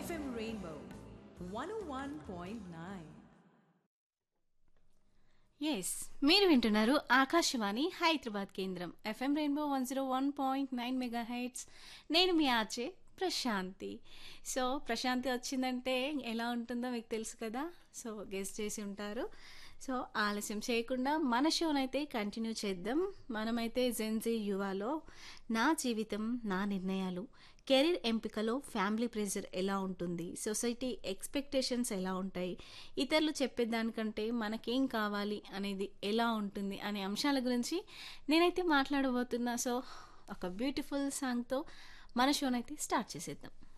FM Rainbow 101.9. Yes మీరు వింటున్నారు ఆకాశవాణి హైదరాబాద్ కేంద్రం FM rainbow one zero one point nine mega hertz నేను మీ ఆచే ప్రశాంతి సో ప్రశాంతి వచ్చిందంటే ఎలా ఉంటుందో మీకు తెలుసు కదా సో గెస్ట్ చేసి ఉంటారు సో ఆలస్యం చేయకుండా మన షోనైతే కంటిన్యూ చేద్దాం మనమైతే జెన్జీ యువాలో నా జీవితం నా నిర్ణయాలు కెరీర్ ఎంపికలో ఫ్యామిలీ ప్రెషర్ ఎలా ఉంటుంది సొసైటీ ఎక్స్పెక్టేషన్స్ ఎలా ఉంటాయి ఇతరులు చెప్పేదానికంటే మనకేం కావాలి అనేది ఎలా ఉంటుంది అనే అంశాల గురించి నేనైతే మాట్లాడబోతున్నా సో ఒక బ్యూటిఫుల్ సాంగ్తో మన షోనైతే స్టార్ట్ చేసేద్దాం